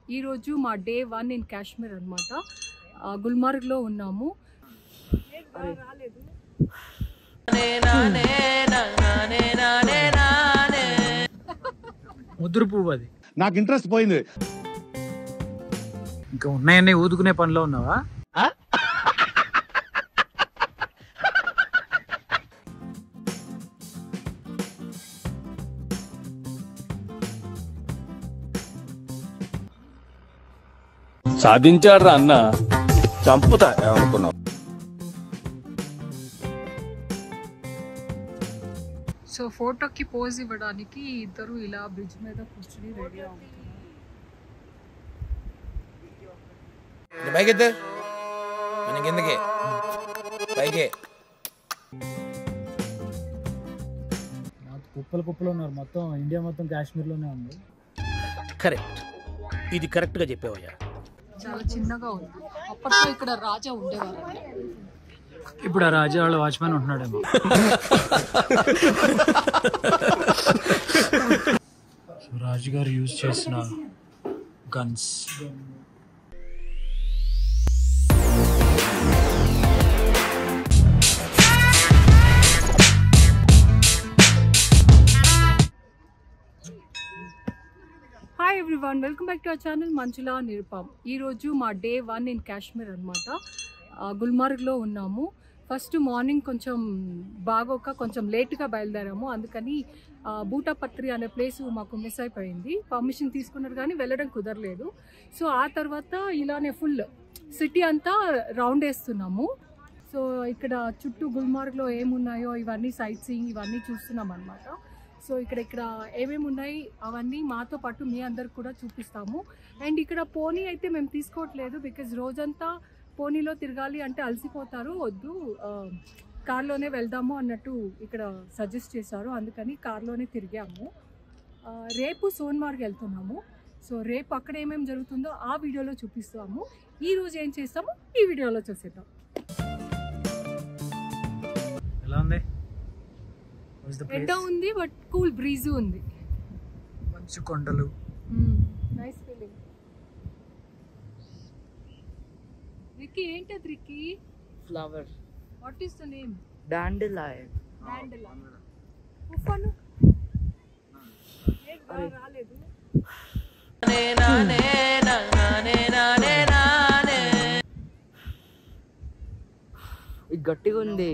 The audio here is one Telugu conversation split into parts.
ఈరోజు మా డే వన్ ఇన్ కాశ్మీర్ అనమాట గుల్మార్గ్లో ఉన్నాము ముద్దురు పువ్వు అది నాకు ఇంట్రెస్ట్ పోయింది ఇంకా ఉన్నాయన్నీ ఊదుకునే పనిలో ఉన్నావా సాధించాడ్రా అన్న చంపుతా ఏమనుకున్నావు సో ఫోటోకి పోజ్ ఇవ్వడానికి ఇద్దరు ఇలా బ్రిడ్జ్ మీద కూర్చుని రెడీ అవుతున్నారు పైకెత్తు మనకి ఎందుకే పైకి కుప్పలు కుప్పలు ఉన్నారు మొత్తం ఇండియా మొత్తం కాశ్మీర్లోనే ఉంది కరెక్ట్ ఇది కరెక్ట్ గా చెప్పావయ్యా చాలా చిన్నగా ఉంది అప్పట్లో ఇక్కడ రాజా ఉండేవారు ఇప్పుడు ఆ రాజా వాళ్ళ watchman ఉంటున్నాడేమో so Raju garu use చేసిన guns hi everyone welcome back to our channel మంచులా నిరుపమ్ ఈరోజు మా డే వన్ ఇన్ కాశ్మీర్ అనమాట గుల్మార్గ్లో ఉన్నాము ఫస్ట్ మార్నింగ్ కొంచెం బాగోక కొంచెం లేట్గా బయలుదేరాము అందుకని ఆ, బూటాపత్రి అనే ప్లేస్ మాకు మిస్ అయిపోయింది పర్మిషన్ తీసుకున్నారు కానీ వెళ్ళడం కుదరలేదు సో ఆ తర్వాత ఇలానే ఫుల్ సిటీ అంతా రౌండ్ వేస్తున్నాము సో ఇక్కడ చుట్టూ గుల్మార్గ్లో ఏమున్నాయో ఇవన్నీ సైట్ సీయింగ్ ఇవన్నీ చూస్తున్నాం అనమాట సో ఇక్కడ ఇక్కడ ఏమేమి ఉన్నాయి అవన్నీ మాతో పాటు మీ అందరికి కూడా చూపిస్తాము అండ్ ఇక్కడ పోనీ అయితే మేము తీసుకోవట్లేదు బికాజ్ రోజంతా పోనీలో తిరగాలి అంటే అలసిపోతారు వద్దు ఆ, కార్లోనే వెళ్దాము అన్నట్టు ఇక్కడ సజెస్ట్ చేశారు అందుకని కార్లోనే తిరిగాము ఆ, రేపు సోన్మార్గ్ వెళ్తున్నాము సో రేపు అక్కడ ఏమేమి జరుగుతుందో ఆ వీడియోలో చూపిస్తాము ఈ రోజు ఏం చేస్తామో ఈ వీడియోలో చూసేద్దాం ఎలా ఉంది What's the ఎండ place? ఉంది బట్ కూల్ బ్రీజు ఉంది మంచు కొండలు నైస్ ఫీలింగ్ రిక్కీ ఏంటది Ricky flower what is the name dandelion హ్యాండిల్ ఉఫను ఏం బాగా రాలేదు ఇది గట్టిగా ఉంది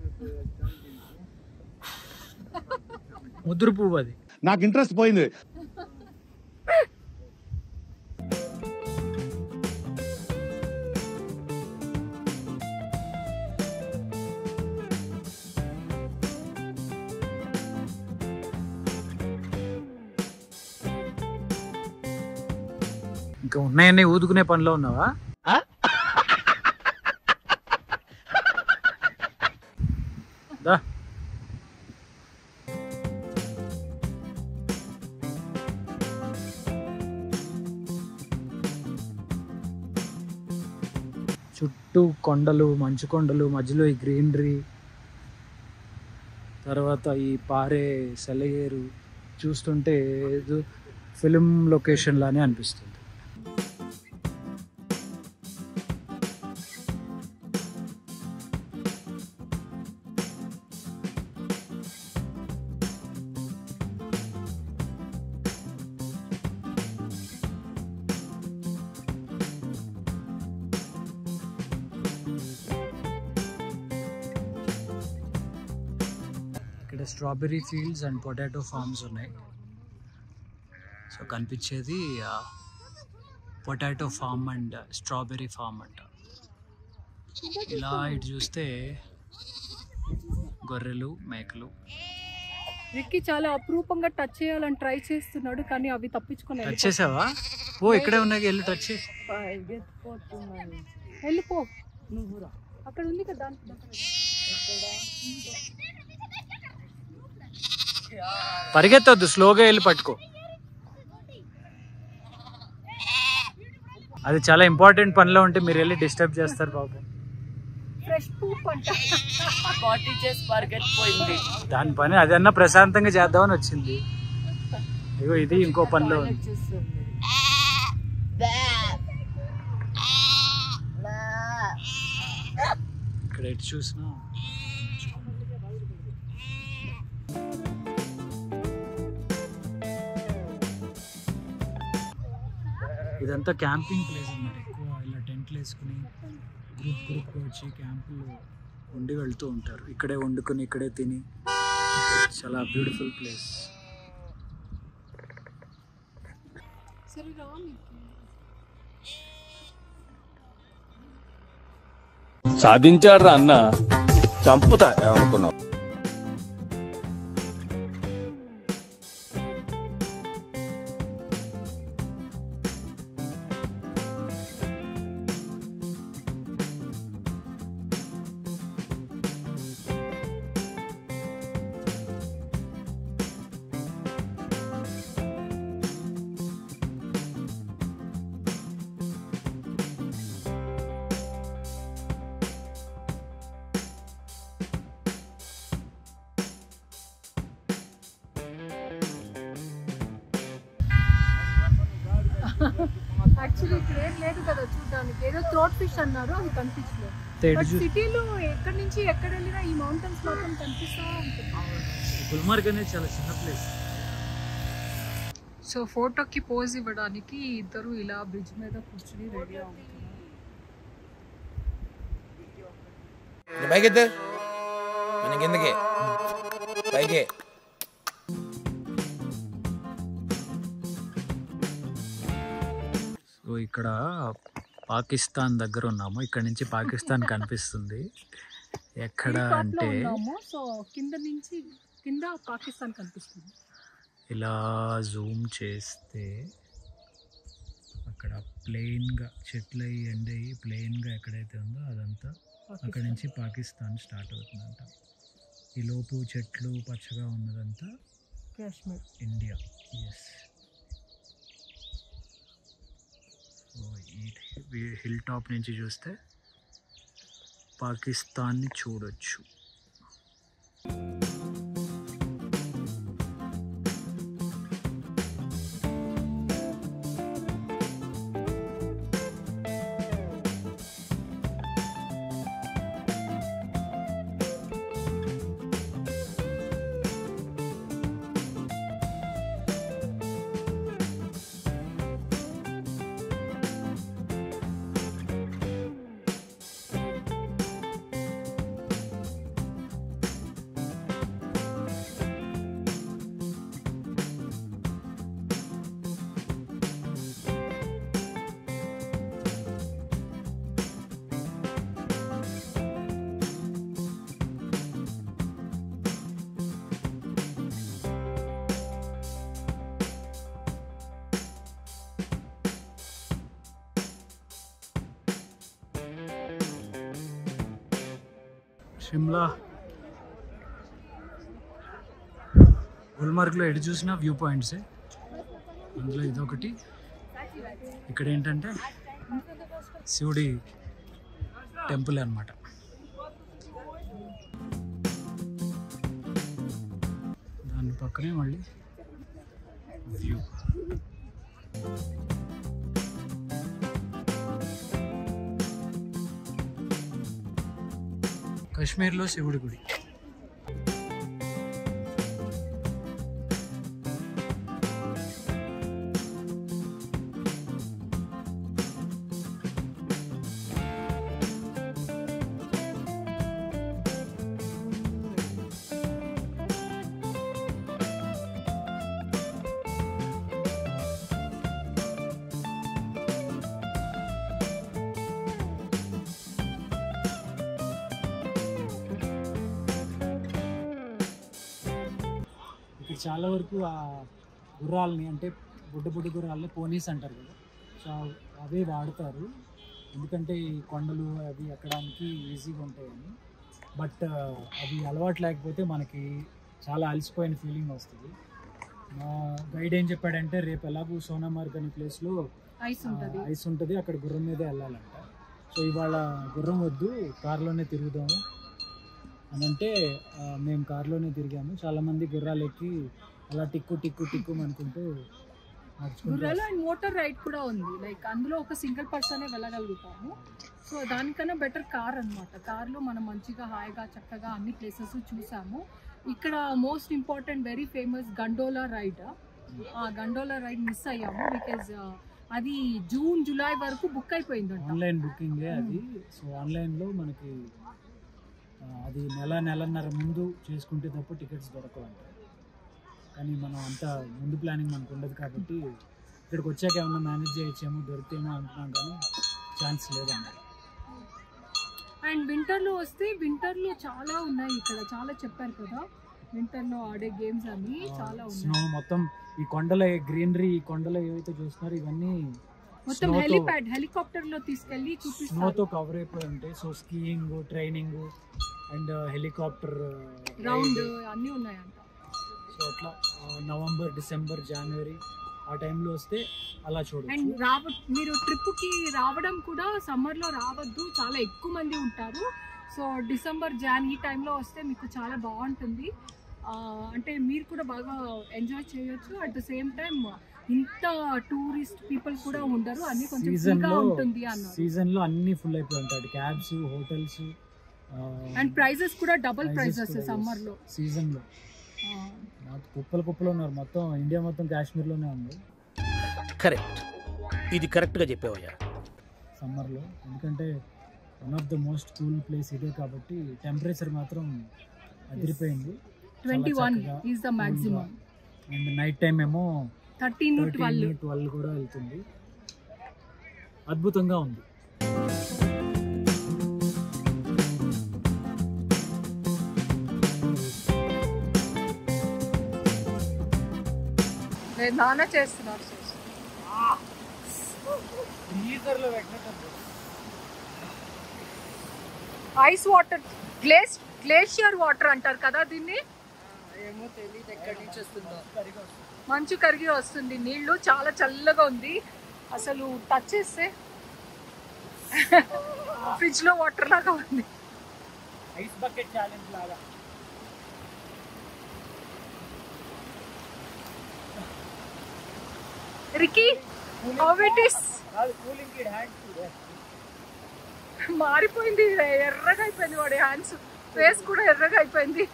ముద్దురు పువ్వు అది నాకు ఇంట్రెస్ట్ పోయింది ఇంకా ఉన్నాయన్నీ ఊదుకునే పనిలో ఉన్నావా దా చుట్టూ కొండలు మంచు కొండలు మధ్యలో ఈ గ్రీనరీ తర్వాత ఈ పారే సెలయేరు చూస్తుంటే ఏదో ఫిలిం లొకేషన్ లానే అనిపిస్తుంది ఇక్కడ strawberry fields and potato farms ఉన్నాయి సో కనిపించేది potato farm and strawberry farm అంట ఇలా ఇటు చూస్తే గొర్రెలు మేకలు రిక్కీ చాలా అపురూపంగా టచ్ చేయాలని ట్రై చేస్తున్నాడు కానీ అవి తప్పించుకొని టచ్ చేసావా ఓ ఇక్కడే ఉన్నాయి వెళ్ళి టచ్ చేయి పరిగెత్తిపోతున్నాను వెళ్ళిపో నువ్వు రా అక్కడ ఉంది కదా దానికి దగ్గర. పరిగెత్తొద్దు స్లోగా వెళ్ళి పట్టుకో అది చాలా ఇంపార్టెంట్ పనిలో ఉంటే మీరు వెళ్ళి డిస్టర్బ్ చేస్తారు పాపం ఫ్రెష్ పూప్ అంట పార్టీ చేసి పరిగెత్తిపోయింది దాని పని అదన్నా ప్రశాంతంగా చేద్దామని వచ్చింది ఇగో ఇది ఇంకో పనిలో ఉంది చూస్తుంది ఇక్కడ ఎటు చూసినా మంచుకొండలు. ఇదంతా క్యాంపింగ్ ప్లేస్ అన్నమాట ఎక్కువ ఇలా టెంట్లు వేసుకుని గ్రూప్ గ్రూప్గా వచ్చి క్యాంపులు ఉండి వెళ్తూ ఉంటారు ఇక్కడే వండుకొని ఇక్కడే తిని చాలా బ్యూటిఫుల్ ప్లేస్ సరే రా మీకు సాధించాడు అన్న చంపుతా ఏమనుకున్నావు యాక్చువల్లీ ఇక్కడ ఏం లేదు కదా చూడడానికి ఏదో థ్రోట్ ఫిష్ అన్నారు అది కనిపించలేదు ఎటు బట్ చూ సిటీలో ఎక్కడి నుంచి ఎక్కడ వెళ్ళినా ఈ మౌంటైన్స్ మాత్రం కనిపిస్తూ ఉంటుంది గుల్మార్గ్ అనేది చాలా చిన్న ప్లేస్ సో ఫోటోకి పోజ్ ఇవ్వడానికి ఇద్దరు ఇలా బ్రిడ్జ్ మీద కూర్చుని రెడీ అవుతున్నారు పైకి ఎత్తు మన కిందకి పైకి సో ఇక్కడ పాకిస్తాన్ దగ్గర ఉన్నాము ఇక్కడ నుంచి పాకిస్తాన్ కనిపిస్తుంది ఎక్కడ ఈ top లో అంటే ఉన్నాము సో కింద నుంచి కింద పాకిస్తాన్ కనిపిస్తుంది ఇలా జూమ్ చేస్తే అక్కడ ప్లెయిన్గా చెట్లు అయ్యి ఎండయి ప్లెయిన్గా ఎక్కడైతే ఉందో అదంతా అక్కడ పాకిస్తాన్. నుంచి పాకిస్తాన్ స్టార్ట్ అవుతుందంట ఈ లోపు చెట్లు పచ్చగా ఉన్నదంతా కాశ్మీర్ ఇండియా ఎస్ ఈ హిల్ టాప్ నుంచి చూస్తే పాకిస్తాన్ని చూడొచ్చు షిమ్లా గుల్మార్గ్లో ఎటు చూసినా వ్యూ పాయింట్సే అందులో ఇదొకటి ఇక్కడ ఏంటంటే శివుడి టెంపుల్ అన్నమాట దాని పక్కనే మళ్ళీ వ్యూ కాశ్మీర్లో శివుడి గుడి ఇక్కడ చాలా వరకు ఆ గుర్రాలని అంటే బుడ్డ బుడ్డ గుర్రాలని పోనీస్ అంటారు కదా సో అవే వాడతారు ఎందుకంటే ఈ కొండలు అవి ఎక్కడానికి ఈజీగా ఉంటాయని బట్ అవి అలవాటు లేకపోతే మనకి చాలా అలసిపోయిన ఫీలింగ్ వస్తుంది మా గైడ్ ఏం చెప్పాడంటే రేపు ఎలాగూ సోనామార్గ్ అనే ప్లేస్లో ఐస్ ఉంటుంది ఐస్ ఉంటుంది అక్కడ గుర్రం మీద వెళ్ళాలంట సో ఇవాళ గుర్రం వద్దు కార్లోనే తిరుగుదాము అని అంటే ఆ, మేము కార్లోనే తిరిగాము చాలామంది గుర్రాలు ఎక్కి అలా టిక్కు టిక్కు టిక్కు అనుకుంటూ నడుచుకుంటూ గుర్రాలు అండ్ మోటార్ రైడ్ కూడా ఉంది లైక్ అందులో ఒక సింగిల్ పర్సనే వెళ్ళగలుగుతాము సో దానికన్నా బెటర్ కార్ అనమాట కార్లో మనం మంచిగా హాయిగా చక్కగా అన్ని ప్లేసెస్ చూసాము ఇక్కడ most important very famous gondola ride ఆ గండోలా రైడ్ మిస్ అయ్యాము బికాజ్ అది జూన్ జూలై వరకు బుక్ అయిపోయిందంట ఆన్లైన్ బుకింగే అది సో ఆన్లైన్లో మనకి ఆ, అది నెల నెలన్నర ముందు చేసుకుంటే తప్ప టికెట్స్ దొరకవంట కానీ మనం అంత ముందు ప్లానింగ్ మనకు ఉండదు కాబట్టి ఇక్కడికి వచ్చాక ఏమన్నా మేనేజ్ చేయొచ్చేమో దొరికితేమో అనుకున్నాం కానీ ఛాన్స్ లేదన్నమాట అండ్ వింటర్లో వస్తే వింటర్లో చాలా ఉన్నాయి ఇక్కడ చాలా చెప్పారు కదా వింటర్లో ఆడే గేమ్స్ అన్ని చాలా స్నో ఉన్నాయి మొత్తం ఈ కొండల గ్రీనరీ ఈ కొండలు ఏవైతే చూస్తున్నారో ఇవన్నీ మొత్తం snowతో- హెలిప్యాడ్ హెలికాప్టర్ లో తీసుకెళ్లి చూపిస్తారు స్నోతో కవర్ అయిపోయి ఉంటాయి so skiing training and helicopter round అన్ని ఉన్నాయంట సో అట్లా ఆ, నవంబర్ డిసెంబర్ జనవరి ఆ టైంలో వస్తే అలా అండ్ చూడొచ్చు రావ మీరు ట్రిప్ కి రావడం కూడా సమ్మర్ లో రావద్దు చాలా ఎక్కువ మంది ఉంటారు సో డిసెంబర్ జాన్ ఈ టైంలో వస్తే మీకు చాలా బాగుంటుంది ఆ, అంటే మీరు కూడా బాగా ఎంజాయ్ చేయొచ్చు అట్ ద సేమ్ టైం ఇంత టూరిస్ట్ పీపుల్ కూడా ఉండరు అన్ని కొంచెం సీజన్ ఫ్రీగా లో ఉంటుంది అన్నారు సీజన్ లో అన్ని ఫుల్ అయిపోయి ఉంటాయి క్యాబ్స్ హోటల్స్ అండ్ ప్రైజెస్ కూడా డబుల్ ప్రైజెస్ సమ్మర్ లో సీజన్ లో ఆ, మొత్తం కుప్పలు కుప్పలు ఉన్నారు మొత్తం ఇండియా మొత్తం కాశ్మీర్ లోనే ఉంది కరెక్ట్ ఇది కరెక్ట్గా చెప్పావయ్యా సమ్మర్ లో ఎందుకంటే one of the most cool place ఇదే కాబట్టి టెంపరేచర్ మాత్రం అదిరిపోయింది ట్వంటీ వన్ చక్కగా, is the maximum and night time ఏమో థర్టీన్ ట్వెల్వ్ ట్వెల్వ్ కూడా వెళ్తుంది అద్భుతంగా ఉంది నేను నాన్న చేస్తున్నారు ఐస్ వాటర్ గ్లేస్ గ్లేషియర్ వాటర్ అంటారు కదా దీన్ని ఏమో తెలియదు ఎక్కడి నుంచి వస్తుందో మంచు కరిగి వస్తుంది నీళ్లు చాలా చల్లగా ఉంది అసలు టచ్ చేస్తే ఫ్రిడ్జ్ లో వాటర్ లాగా ఉంది ఐస్ బకెట్ ఛాలెంజ్ లాగా రికి how it is cooling kid hand మారిపోయింది ఎర్రగా అయిపోయింది వాడి హ్యాండ్స్ ఫేస్ కూడా ఎర్రగా అయిపోయింది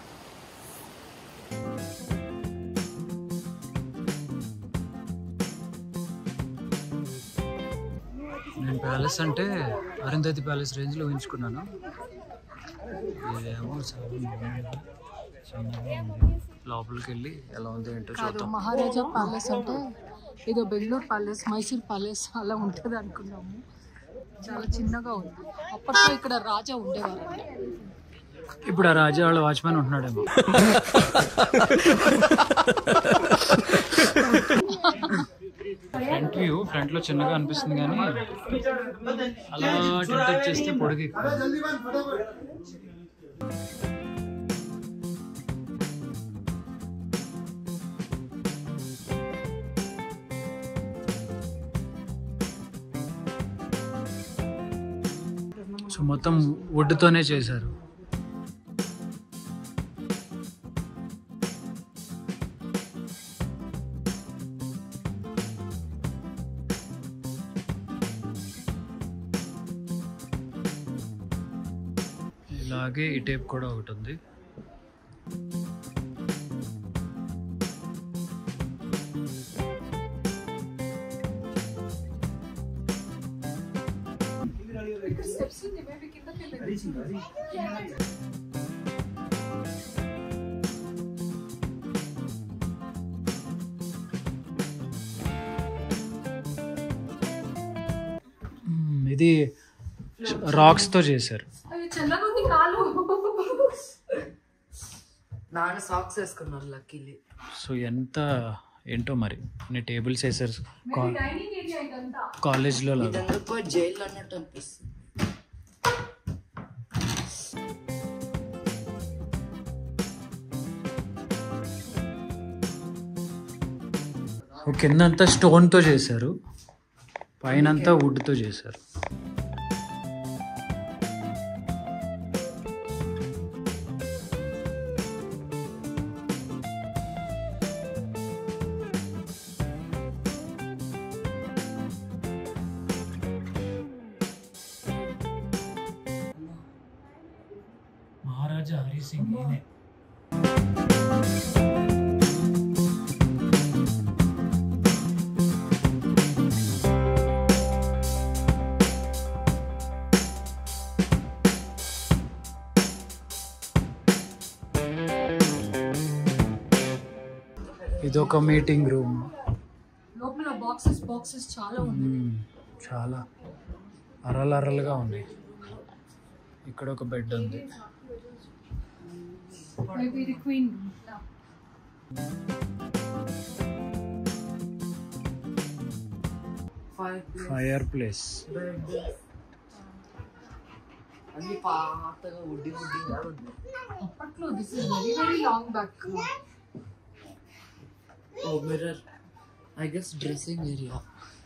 నేను ప్యాలెస్ అంటే అరుంధతి ప్యాలెస్ రేంజ్లో ఊహించుకున్నాను ఇదేమో చాలా బాగుంది. చిన్నగా ఉంది. లోపలికి వెళ్ళి ఎలా ఉంది ఏంటో కాదు చూద్దాం మహారాజా ప్యాలెస్ అంటే ఏదో బెంగళూరు ప్యాలెస్ మైసూర్ ప్యాలెస్ అలా ఉంటుంది అనుకున్నాము చాలా చిన్నగా ఉంది అప్పట్లో ఇక్కడ రాజా ఉండేవారంట ఇప్పుడు ఆ రాజా వాళ్ళ వాచ్మెన్ ఉంటున్నాడేమో ఫ్రంట్ వ్యూ ఫ్రంట్ లో చిన్నగా అనిపిస్తుంది కానీ అలా టిల్ట్ చేస్తే పొడిగి ఎక్కువ సో మొత్తం వుడ్తోనే చేశారు ఇలాగే ఈ టేప్ కూడా ఒకటి ఉంది మ్మ్, ఇది రాక్స్ తో చేశారు అవి చల్లగా ఉంది కాలు నాన్న సాక్స్ వేసుకున్నారు లక్కీలీ సో ఎంత ఏంటో మరి అన్ని టేబుల్స్ వేసారు డైనింగ్ ఏరియా ఇదంతా కాలేజ్లో లాగా ఇదెందుకో జైలు అన్నట్టు అనిపిస్తుంది కిందంతా స్టోన్తో చేశారు పైనంతా వుడ్తో చేశారు మహారాజా హరి సింగ్ ఈయనే ఇదొక మీటింగ్ రూమ్ లోపల బాక్సెస్ బాక్సెస్ చాలా ఉన్నాయి చాలా అరలు అరలుగా ఉన్నాయి ఇక్కడ ఒక బెడ్ ఉంది మేబీ ఇది క్వీన్ ఫైవ్ ఫైర్ ప్లేస్ అన్ని పాతగా ఉడ్డి ఉడ్డిగా ఉంది అప్పట్లో this is very very long back ఓ mirror I guess dressing area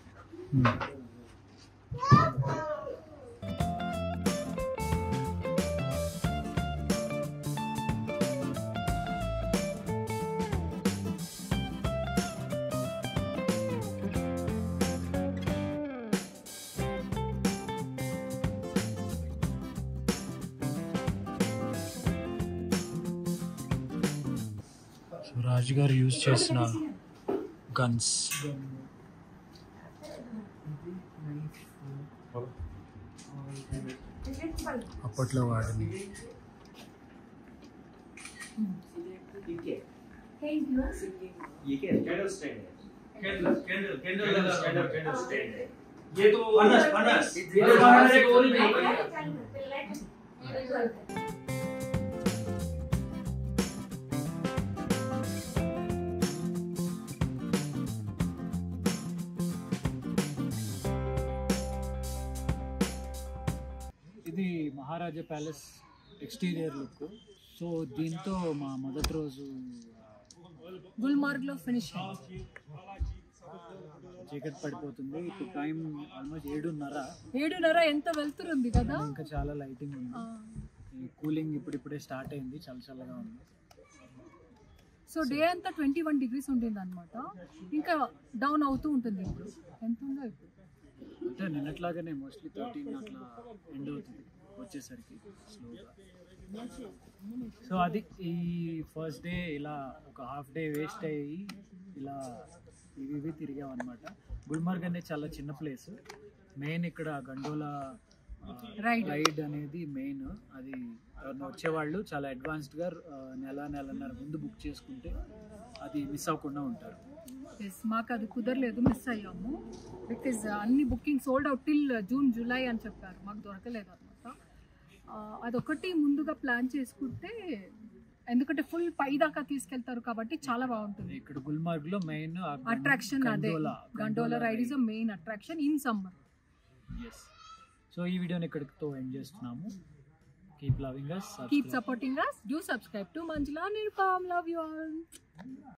so Raju garu use చేసిన గన్స్ అప్పట్లో వాడిని ఇది Maharaja palace exterior look so దీంతో మా మొదటి రోజు గుల్మార్గ్ లో ఫినిష్ చీకటి పడిపోతుంది ఇప్పుడు టైం ఆల్మోస్ట్ ఏడున్నర ఏడున్నర ఎంత వెళ్తుంది కదా ఇంకా చాలా లైటింగ్ ఉంది ఆ, ఈ కూలింగ్ ఇప్పుడిప్పుడే స్టార్ట్ అయింది చాలా చల్లగా ఉంది సో డే అంతా ట్వంటీ వన్ డిగ్రీస్ ఉంటుంది అనమాట ఇంకా డౌన్ అవుతూ ఉంటుంది ఇప్పుడు ఎంత ఉందో ఇప్పుడు అంటే నిన్నట్లాగానే మోస్ట్లీ థర్టీన్ అట్లా ఎండ్ అవుతుంది వచ్చేసరికి స్లోగా సో అది ఈ ఫస్ట్ డే ఇలా ఒక హాఫ్ డే వేస్ట్ అయ్యి ఇలా ఇవి ఇవి తిరిగామన్నమాట గుల్మార్గ్ అనేది చాలా చిన్న ప్లేస్ మెయిన్ ఇక్కడ గండోలా Ride. రైడ్ అనేది మెయిన్ అది ఎవరైనా వచ్చేవాళ్ళు చాలా అడ్వాన్స్డ్గా నెల నెలన్నర ముందు బుక్ చేసుకుంటే అది మిస్ అవ్వకుండా ఉంటారు ఎస్ మాకు అది కుదరలేదు మిస్ అయ్యాము బికాజ్ అన్ని booking sold out till June July అని చెప్పారు మాకు దొరకలేదు అనమాట అదొకటి ముందుగా ప్లాన్ చేసుకుంటే ఎందుకంటే ఫుల్ పై దాకా తీసుకెళ్తారు కాబట్టి చాలా బాగుంటుంది ఇక్కడ గుల్మార్గ్ లో మెయిన్ అట్రాక్షన్ అదే gondola ride is a main attraction in summers so ఈ వీడియోని ఇక్కడితో ఎండ్ చేస్తున్నాము keep loving us keep supporting us do subscribe to Manjula Nirupam love you all